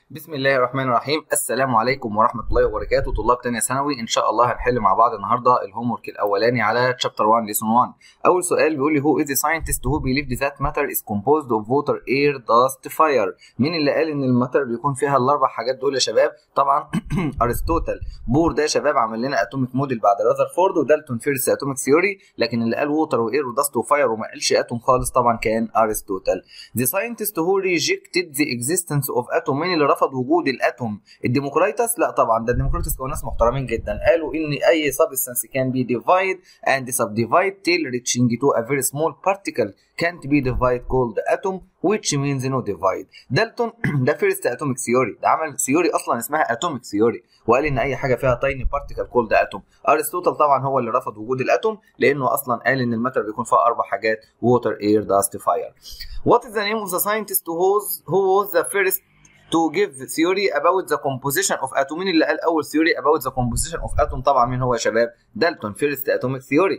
بسم الله الرحمن الرحيم السلام عليكم ورحمه الله وبركاته طلاب تانية ثانوي ان شاء الله هنحل مع بعض النهارده الهوم ورك الاولاني على تشابتر 1 ليسون 1 اول سؤال بيقول لي who is the scientist who believed that matter is composed of water air dust fire مين اللي قال ان الماتر بيكون فيها الاربع حاجات دول يا شباب طبعا ارسطوطل بور ده يا شباب عمل لنا اتوميك موديل بعد راذرفورد ودالتون فيرس اتوميك ثيوري لكن اللي قال ووتر واير ودست وفاير وما قالش اتوم خالص طبعا كان ارسطوطل the scientist who rejected the existence of atom مين اللي رفض وجود الاتوم الديموكريتس لا طبعا ده الديموكريتس كانوا ناس محترمين جدا قالوا ان اي substance can be divide and subdivide till reaching to a very small particle can't be divided called atom which means no divide دالتون ده فيرست اتوميك ثيوري ده عمل ثيوري اصلا اسمها اتوميك ثيوري وقال ان اي حاجه فيها تايني بارتيكل كولد اتوم ارسطوطل طبعا هو اللي رفض وجود الاتوم لانه اصلا قال ان الماتر بيكون فيها اربع حاجات ووتر اير داست فاير what is the name of the scientist who was who was the first to give theory about the composition of atom مين اللي قال اول theory about the composition of atom طبعا مين هو يا شباب دالتون first atomic theory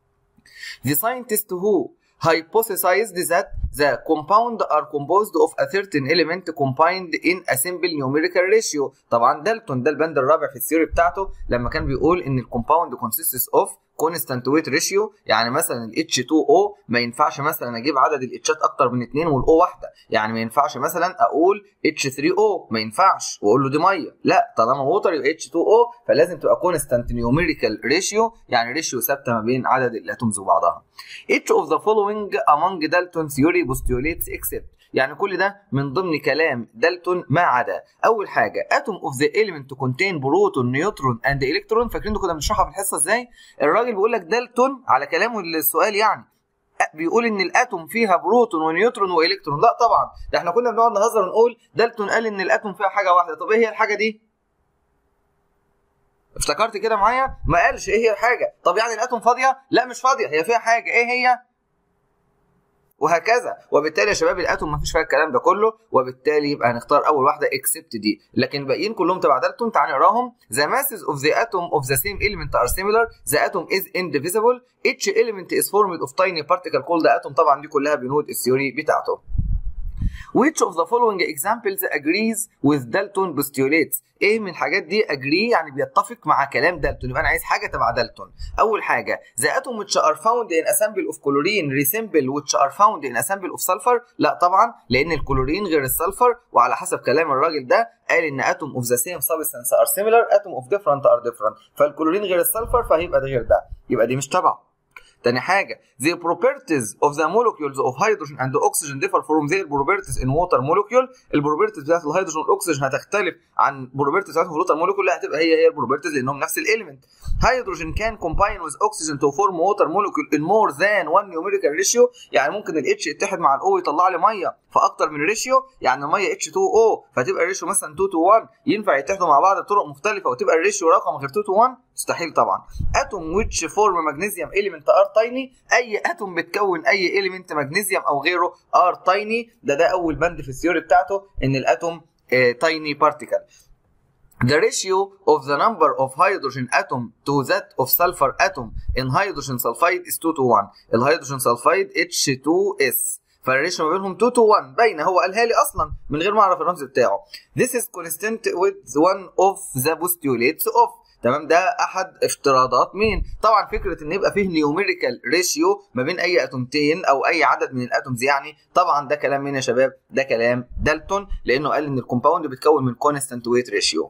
the scientist who hypothesized that the compound are composed of a certain element combined in a simple numerical ratio طبعا دالتون ده البند الرابع في الثيوري بتاعته لما كان بيقول ان الكومباوند consists of كونستانت ويت ريشيو يعني مثلا ال H2O ما ينفعش مثلا اجيب عدد الاتشات اكتر من اثنين والاو واحده يعني ما ينفعش مثلا اقول H3O ما ينفعش واقول له دي ميه لا طالما ووتر يبقى H2O فلازم تبقى كونستانت نيوميريكال ريشيو يعني ريشيو ثابته ما بين عدد الاتومز وبعضها each of the following among Dalton theory postulates except يعني كل ده من ضمن كلام دالتون ما عدا اول حاجه اتوم اوف ذا element to contain بروتون نيوترون اند الكترون فاكرين كنا بنشرحها في الحصه ازاي الراجل بيقول لك دالتون على كلامه السؤال يعني بيقول ان الاتوم فيها بروتون ونيوترون والكترون لا طبعا ده احنا كنا بنقعد نهزر ونقول دالتون قال ان الاتوم فيها حاجه واحده طب ايه هي الحاجه دي افتكرت كده معايا ما قالش ايه هي الحاجه طب يعني الاتوم فاضيه لا مش فاضيه هي فيها حاجه ايه هي وهكذا وبالتالي يا شباب الاتوم ما فيش فيها الكلام ده كله وبالتالي يبقى هنختار اول واحده اكسبت دي لكن الباقيين كلهم تبع دالتون تعال نقراهم the masses of the atom of the same element are similar the atom is indivisible each element is formed of tiny particle called atom طبعا دي كلها بنود الثيوري بتاعته Which of the following examples agrees with Dalton postulates؟ ايه من الحاجات دي agree يعني بيتفق مع كلام دالتون يبقى انا عايز حاجه تبع دالتون. اول حاجه the atom which are found in a sample of chlorine resemble which are found in a sample of sulfur لا طبعا لان الكلورين غير السلفر وعلى حسب كلام الراجل ده قال ان atom of the same substance are similar atom of different are different فالكلورين غير السلفر فهيبقى ده غير ده يبقى دي مش تبعه. تاني حاجة the properties of the molecules of hydrogen and oxygen differ from their properties in water molecule البروبرتيز بتاعت الهيدروجين والاكسجين هتختلف عن البروبرتيز بتاعتهم في الووتر molecule لا هتبقى هي هي البروبرتيز لانهم نفس الاليمنت hydrogen can combine with oxygen to form water molecule in more than one numerical ratio يعني ممكن ال H يتحد مع ال O يطلع لي ميه في اكتر من ريشيو يعني الميه H2O فتبقى الريشيو مثلا 2 to 1 ينفع يتحدوا مع بعض بطرق مختلفه وتبقى الريشيو رقم غير 2 to 1 مستحيل طبعا اتوم which form magnesium element are tiny اي اتوم بتكون اي element magnesium او غيره are tiny ده ده اول بند في الثيوري بتاعته ان الاتوم tiny particle The ratio of the number of hydrogen atom to that of sulfur atom in hydrogen sulfide is 2 to 1 الهيدروجين سلفايد H2S فالريشيو ما بينهم 2 to 1 باينه هو قالها لي اصلا من غير ما اعرف الرمز بتاعه This is consistent with one of the postulates of تمام ده احد افتراضات مين طبعا فكره ان يبقى فيه نيوميريكال ريشيو ما بين اي اتومتين او اي عدد من الاتومز يعني طبعا ده كلام مين يا شباب ده كلام دالتون لانه قال ان الكومباوند بيتكون من كونستانت ويت ريشيو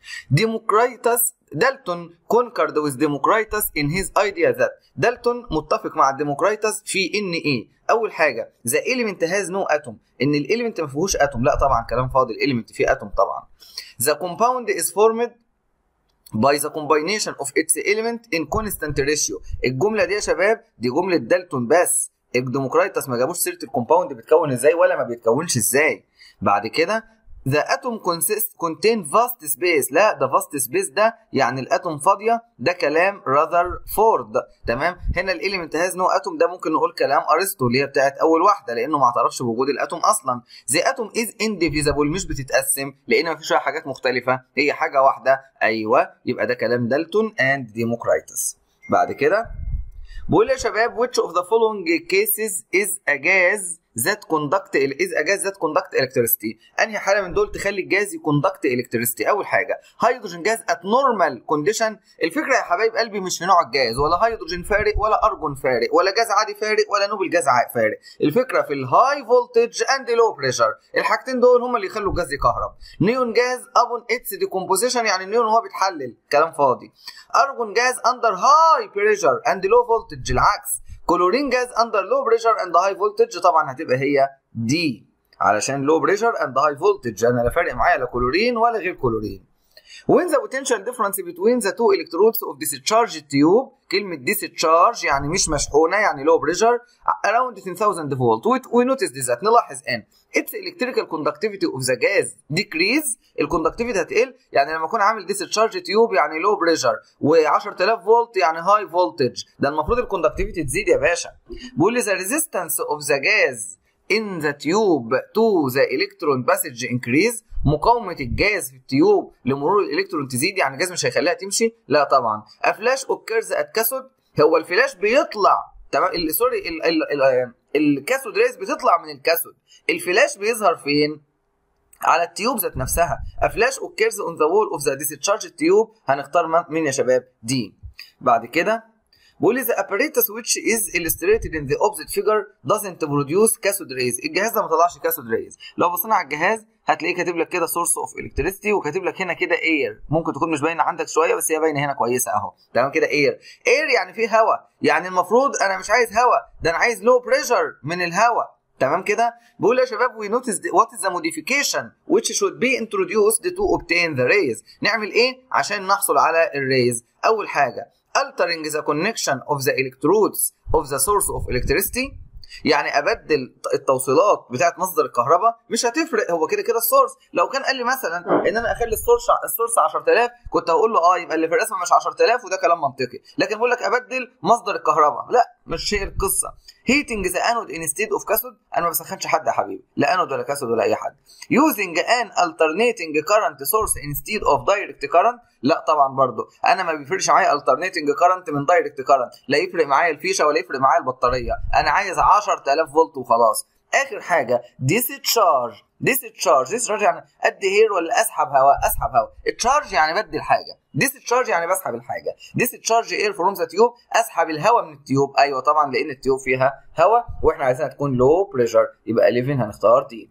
ديموكريتس دالتون كونكرد with ديموكريتس in his idea that دالتون متفق مع ديموكريتس في ان ايه اول حاجه ذا element has no atom ان الاليمنت ما فيهوش اتوم لا طبعا كلام فاضي الاليمنت فيه اتوم طبعا the compound is formed by the combination of its element in constant ratio الجمله دي يا شباب دي جمله دالتون بس الديموكريتس ما جابوش سيره الكومباوند بيتكون ازاي ولا ما بيتكونش ازاي بعد كده The atom consist contain vast space لا ده vast space ده يعني الاتوم فاضيه ده كلام راذرفورد تمام هنا الاليمنت هاز نو اتوم ده ممكن نقول كلام ارسطو اللي هي بتاعت اول واحده لانه ما اعترفش بوجود الاتوم اصلا The atom is indivisible مش بتتقسم لان ما فيش حاجات مختلفه هي حاجه واحده ايوه يبقى ده كلام دالتون اند ديموكرايتس بعد كده بقول يا شباب which of the following cases is a gas ذات كوندكت از ا جاز ذات كوندكت الكتريستي انهي حاله من دول تخلي الجاز يكوندكت الكتريستي اول حاجه هيدروجين جاز ات نورمال كونديشن الفكره يا حبايب قلبي مش في نوع الجاز ولا هيدروجين فارق ولا ارجون فارق ولا جاز عادي فارق ولا نوبل جاز فارق الفكره في الهاي فولتج اند لو بريشر الحاجتين دول هم اللي يخلوا الجاز يكهرب نيون جاز ابون اتس ديكومبوزيشن يعني النيون هو بيتحلل كلام فاضي ارجون جاز اندر هاي بريشر اند لو فولتج العكس كلورين جاز اندر لو بريشر اند هاي فولتج طبعا هتبقى هي دي علشان لو بريشر اند هاي فولتج انا لا فارق معايا لا كلورين ولا غير كلورين when the potential difference between the two electrodes of discharge tube كلمة discharge يعني مش مشحونة يعني low pressure around 10000 volt we notice this that نلاحظ ان its electrical conductivity of the gas decrease الكوندكتيفيتي هتقل يعني لما اكون عامل discharge tube يعني low pressure و10000 فولت يعني high voltage ده المفروض الكوندكتيفيتي تزيد يا باشا بيقول لي the resistance of the gas in the tube to the electron passage increase مقاومه الجاز في التيوب لمرور الالكترون تزيد يعني الجاز مش هيخليها تمشي لا طبعا افلاش اوكرز ات كاثود هو الفلاش بيطلع تمام سوري الكاثود ريز بتطلع من الكاثود الفلاش بيظهر فين على التيوب ذات نفسها افلاش اوكرز اون ذا وول اوف ذا discharge تيوب هنختار مين يا شباب دي بعد كده بيقول لي the apparatus which is illustrated in the opposite figure doesn't produce cathode rays الجهاز ده ما طلعش cathode rays لو بصينا على الجهاز هتلاقيه كاتب لك كده سورس اوف الكتريستي وكاتب لك هنا كده اير ممكن تكون مش باينه عندك شويه بس هي باينه هنا كويسه اهو تمام كده اير اير يعني فيه هواء يعني المفروض انا مش عايز هواء ده انا عايز لو بريشر من الهواء تمام كده بيقول يا شباب we notice what is the modification which should be introduced to obtain the rays نعمل ايه عشان نحصل على الريز اول حاجه altering the connection of the electrodes of the source of electricity يعني ابدل التوصيلات بتاعه مصدر الكهرباء مش هتفرق هو كده كده السورس لو كان قال لي مثلا ان انا اخلي السورس السورس 10000 كنت هقول له اه يبقى اللي في الرسمه مش 10000 وده كلام منطقي لكن بقول لك ابدل مصدر الكهرباء لا مش هي القصه هيتنج ذا انود انستيد اوف كاثود انا ما بسخنش حد يا حبيبي لا انود ولا كاثود ولا اي حد يوزنج ان alternating current source instead of direct current لا طبعا برضو انا ما بيفرقش معايا alternating current من direct current لا يفرق معايا الفيشه ولا يفرق معايا البطاريه انا عايز 10000 فولت وخلاص اخر حاجه discharge discharge discharge يعني ادي هير ولا اسحب هواء اسحب هواء التشارج يعني بدي الحاجه discharge يعني بسحب الحاجه discharge air from the tube اسحب الهواء من التيوب ايوه طبعا لان التيوب فيها هواء واحنا عايزينها تكون low pressure يبقى 11 هنختار دي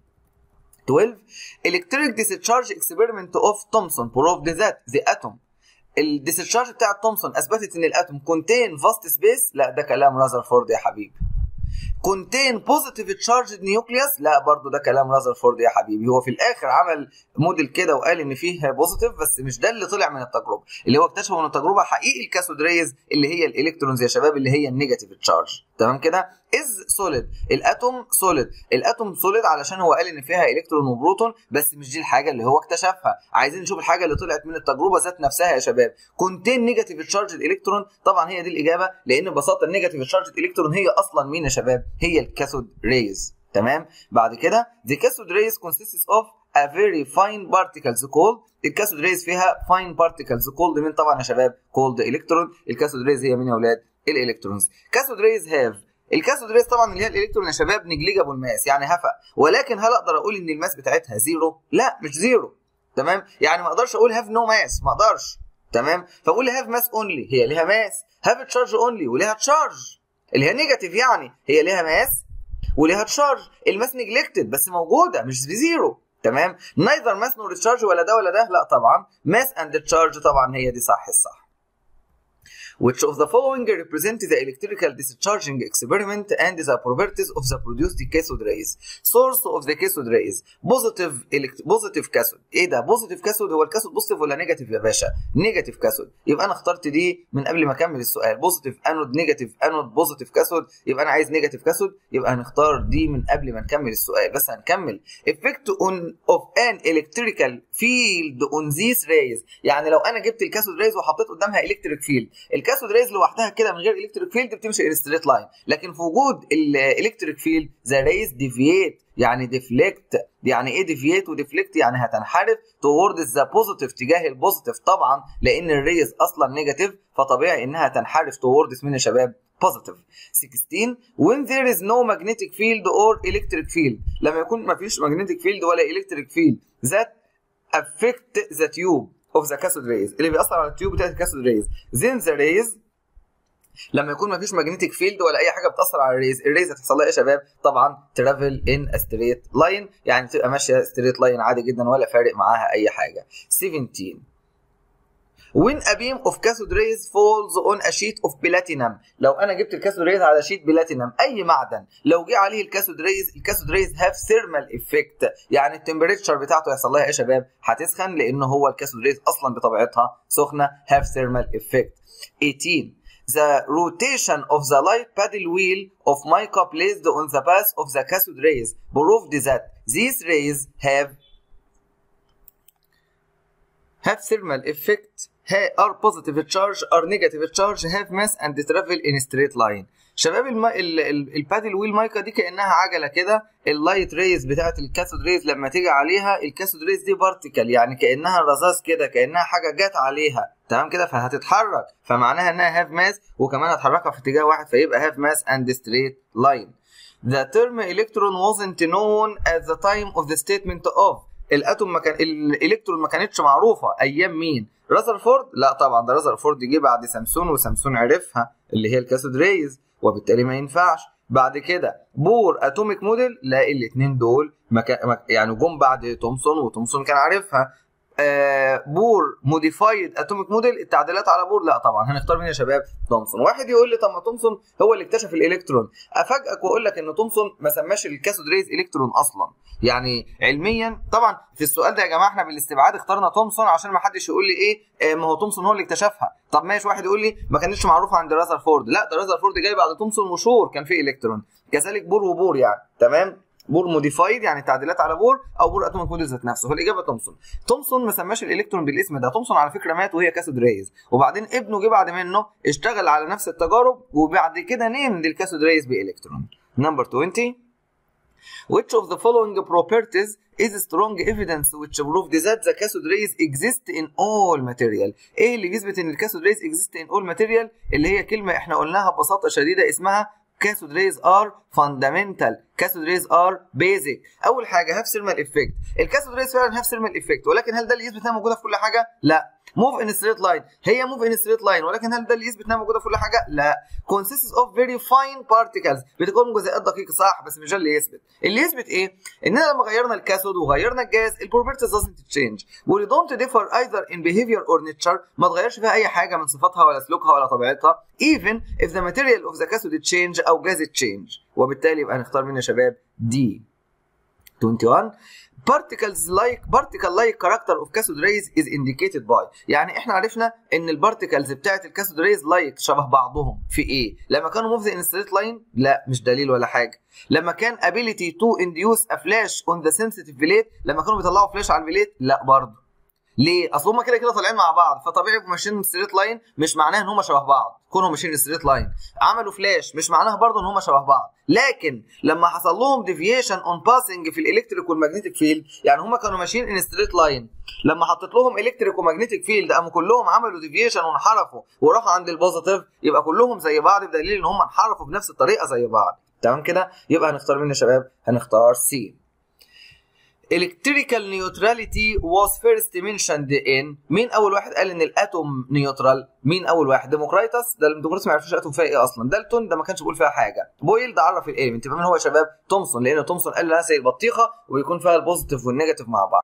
12 electric discharge experiment of Thomson proved that the atom الديسشارج بتاع تومسون اثبتت ان الاتوم كونتين فاست سبيس لا ده كلام رازرفورد يا حبيبي كونتين بوزيتيف تشارجد نيوكليوس لا برضو ده كلام رازرفورد يا حبيبي هو في الاخر عمل موديل كده وقال ان فيه بوزيتيف بس مش ده اللي طلع من التجربه اللي هو اكتشفه من التجربه حقيقي الكاثود ريز اللي هي الالكترونز يا شباب اللي هي النيجاتيف تشارج تمام كده از سوليد الاتوم سوليد الاتوم سوليد علشان هو قال ان فيها الكترون وبروتون بس مش دي الحاجه اللي هو اكتشفها عايزين نشوف الحاجه اللي طلعت من التجربه ذات نفسها يا شباب كونتين نيجاتيف تشارج الالكترون طبعا هي دي الاجابه لان ببساطه النيجاتيف تشارج الالكترون هي اصلا مين يا شباب هي الكاثود ريز تمام بعد كده the cathode rays consists of a very fine particles called الكاثود ريز فيها fine particles called مين طبعا يا شباب called الكترون الكاثود ريز هي مين يا اولاد الالكترونز كاثود ريز هاف الكاثود ريز طبعا اللي هي الالكترون يا شباب نجليجابل ماس يعني هفا ولكن هل اقدر اقول ان الماس بتاعتها زيرو لا مش زيرو تمام يعني ما اقدرش اقول هاف نو ماس ما اقدرش تمام فاقول هاف ماس اونلي هي ليها ماس هاف تشارج اونلي وليها تشارج اللي هي نيجاتيف يعني هي ليها ماس وليها تشارج الماس نجلكتد بس موجوده مش بزيرو تمام نايذر ماس نور تشارج ولا ده ولا ده لا طبعا ماس اند تشارج طبعا هي دي صح الصح which of the following represent the electrical discharging experiment and the properties of the produced cathode rays source of the cathode rays positive elect positive cathode ايه ده positive cathode هو الكاثود بوزيتيف ولا نيجاتيف يا باشا نيجاتيف كاثود يبقى انا اخترت دي من قبل ما اكمل السؤال بوزيتيف انود نيجاتيف انود بوزيتيف كاثود يبقى انا عايز نيجاتيف كاثود يبقى هنختار دي من قبل ما نكمل السؤال بس هنكمل effect on of an electrical field on these rays يعني لو انا جبت الكاثود ريز وحطيت قدامها electric field الكاثود ريز لوحدها كده من غير الكتريك فيلد بتمشي ان ستريت لاين لكن في وجود الالكتريك فيلد ذا ريز ديفييت يعني ديفليكت يعني ايه ديفييت وديفليكت يعني هتنحرف توورد ذا بوزيتيف تجاه البوزيتيف طبعا لان الريز اصلا نيجاتيف فطبيعي انها تنحرف تووردز من يا شباب positive 16 when there is no magnetic field or electric field لما يكون ما فيش magnetic field ولا electric field that affect the tube of the cathode rays اللي بيأثر على التيوب بتاعت الكاثود rays then the rays لما يكون ما فيش ماجنتيك فيلد ولا اي حاجه بتاثر على الريز الريز هتحصل لها ايه يا شباب طبعا ترافل ان ستريت لاين يعني تبقى ماشيه ستريت لاين عادي جدا ولا فارق معاها اي حاجه 17 when a beam of cathode rays falls on a sheet of platinum لو انا جبت الكاثود ريز على شيت بلاتينم اي معدن لو جه عليه الكاثود ريز الكاثود ريز هاف ثيرمال افكت يعني التمبريتشر بتاعته يحصل لها ايه يا شباب هتسخن لان هو الكاثود ريز اصلا بطبيعتها سخنه هاف ثيرمال افكت 18 the rotation of the light paddle wheel of mica placed on the path of the cathode rays proved that these rays have have thermal effect are positive charge are negative charge have mass and travel in straight line شباب الم... ال... ال... البادل ويل مايكا دي كانها عجله كده اللايت ريز بتاعت الكاثود ريز لما تيجي عليها الكاثود ريز دي بارتيكل يعني كانها رذاذ كده كانها حاجه جت عليها تمام كده فهتتحرك فمعناها انها هاف ماس وكمان هتحركها في اتجاه واحد فيبقى هاف ماس اند ستريت لاين The term electron wasn't known at the time of the statement of الاتوم ما كان الالكترون ما كانتش معروفه ايام مين رذرفورد لا طبعا ده رذرفورد جه بعد سامسون وسامسون عرفها اللي هي الكاثود ريز وبالتالي ما ينفعش بعد كده بور اتوميك موديل لا الاثنين دول مكا... يعني جم بعد تومسون وتومسون كان عارفها آه بور موديفايد اتوميك موديل التعديلات على بور لا طبعا هنختار مين يا شباب تومسون واحد يقول لي طب ما تومسون هو اللي اكتشف الالكترون افاجئك واقول لك ان تومسون ما سماش الكاثود ريز الكترون اصلا يعني علميا طبعا في السؤال ده يا جماعه احنا بالاستبعاد اخترنا تومسون عشان ما حدش يقول لي ايه آه ما هو تومسون هو اللي اكتشفها طب ماشي واحد يقول لي ما كانتش معروفه عند رازرفورد لا ده رازرفورد جاي بعد تومسون وشور كان في الكترون كذلك بور وبور يعني تمام بور موديفايد يعني تعديلات على بور او بور اتوميك موديل ذات نفسه فالاجابه تومسون تومسون ما سماش الالكترون بالاسم ده تومسون على فكره مات وهي كاثود ريز وبعدين ابنه جه بعد منه اشتغل على نفس التجارب وبعد كده نيم الكاثود ريز بالكترون نمبر 20 Which of the following properties is strong evidence which prove that the cathode rays exist in all material ايه اللي بيثبت ان الكاثود ريز exist in all material اللي هي كلمه احنا قلناها ببساطه شديده اسمها cathode rays are fundamental cathode rays are basic اول حاجه هاف ثيرمال افكت الكاثود ريز فعلا هاف ثيرمال افكت ولكن هل ده اللي يثبت انها موجوده في كل حاجه لا موف ان ستريت لاين هي موف ان ستريت لاين ولكن هل ده اللي يثبت انها موجوده في كل حاجه لا consists of very fine particles بتكون جزيئات دقيقه صح بس مش ده اللي يثبت اللي يثبت ايه اننا لما غيرنا الكاثود وغيرنا الجاز البروبرتيز doesn't change we don't differ either in behavior or nature ما تغيرش فيها اي حاجه من صفاتها ولا سلوكها ولا طبيعتها even if the material of the cathode change او gas change وبالتالي يبقى هنختار مين يا شباب دي 21 particles like particle like character of cathode rays is indicated by يعني احنا عرفنا ان البارتيكلز بتاعت الكاثود ريز لايك شبه بعضهم في ايه لما كانوا موف ان ستريت لاين لا مش دليل ولا حاجه لما كان ability to induce a flash on the sensitive plate لما كانوا بيطلعوا فلاش على البليت لا برضه ليه؟ اصل هم كده كده طالعين مع بعض فطبيعي ماشيين ستريت لاين مش معناه ان هم شبه بعض كونهم ماشيين ستريت لاين عملوا فلاش مش معناها برضه ان هم شبه بعض لكن لما حصل لهم ديفيشن اون باسنج في الالكتريك والمagnetic فيلد يعني هم كانوا ماشيين ان ستريت لاين لما حطيت لهم الكتريك ومagnetic فيلد قاموا كلهم عملوا ديفيشن وانحرفوا وراحوا عند البوزيتيف يبقى كلهم زي بعض بدليل ان هم انحرفوا بنفس الطريقه زي بعض تمام كده يبقى هنختار مين يا شباب هنختار سي electrical neutrality was first mentioned in مين اول واحد قال ان الاتوم نيوترال مين اول واحد ديموكرايتس ده ديموكرايتس ما يعرفش الاتوم فيها ايه اصلا دالتون ده ما كانش بيقول فيها حاجه بويل ده عرف الاليمنت يبقى مين هو يا شباب تومسون لان تومسون قال لها زي البطيخه ويكون فيها البوزيتيف والنيجاتيف مع بعض